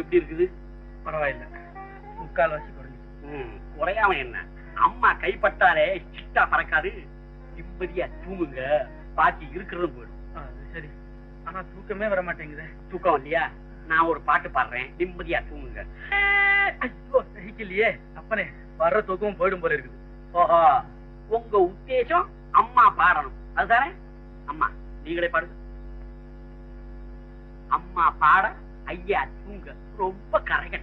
எப்படி இருக்குது பரவாயில்ல முக்கால்வாசி குறைஞ்சு ம், குறையாம என்ன அம்மா கைப்பட்டாலே சிட்டா பறக்காது நிம்மதியா தூங்குங்க பாக்கி இருக்கிறது போயிடும் ஆ, அது சரி ஆனா தூக்கமே வர மாட்டேங்குதே தூக்கம் இல்லையா நான் ஒரு பாட்டு பாடுறேன் நிம்மதியா தூங்குங்க ஐயோ சகிக்கலையே அப்பனே வர்ற தூக்கமும் போயிடும் போல இருக்குது ஓஹோ உங்க உத்தேசம் அம்மா பாடணும் அதுதானே அம்மா நீங்களே பாடுங்க அம்மா பாட ஐயா தூங்க ரொம்ப கரைகன்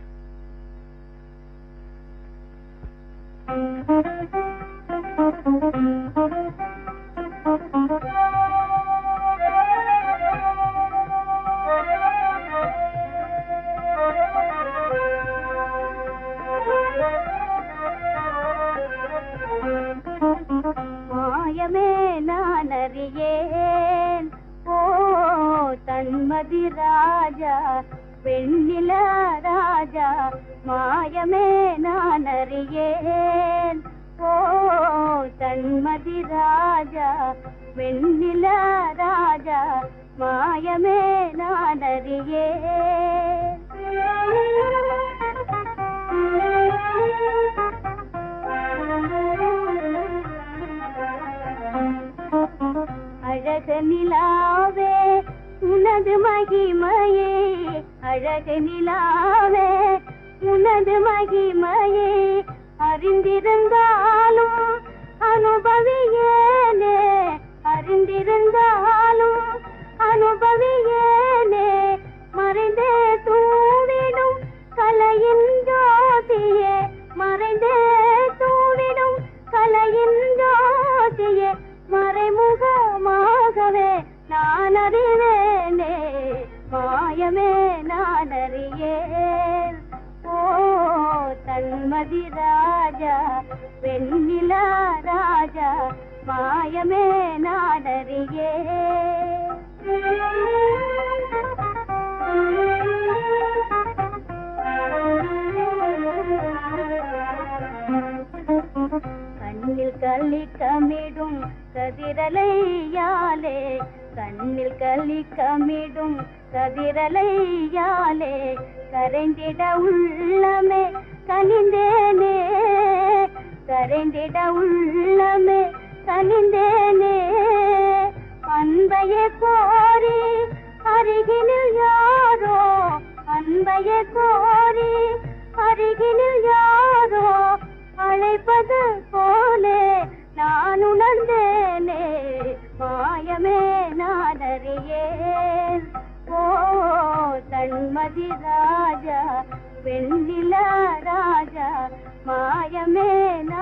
மாயமே நான் அறியேன் ஓ தன்மதி ராஜா வெண்ணில ராஜா மாயமே நான் அறியேன் ஓ தன்மதி ராஜா வெண்ணில ராஜா மாயமே நான் அறியேன் அழக நிலாவே உனது மகிமையே அழக நிலாவே உனது மகிமையே அறிந்திருந்தாலும் அனுபவியேனே அறிந்திருந்தாலும் அனுபவியேனே மறைந்தே தூவிடும் கலையின் ஜோதியே மறைந்தே தூவிடும் கலையின் ஜோதியே மறைமுகமாகவே நான் அறிவேனே மாயமே நான் அறியேன் ஓ தன்மதி ராஜா வெண்ணிலா ராஜா மாயமே நான் அறியேன் கண்ணில் கள்ளி கமிடும் கதிரலையாலே கண்ணில் கள்ளி கமிடும் கதிரலையாலே கரைந்திட உள்ளமே கனிந்தேனே கரைந்திட உள்ளமே கனிந்தேனே அன்பையே கோரி அருகினில் யாரோ அன்பையே கோரி அருகினில் யாரோ அழைப்பது போலே நான் உணர்ந்தேனே மாயமே நான் அறியேன் ஓ தன்மதி ராஜா வெண்ணில ராஜா மாயமே நான்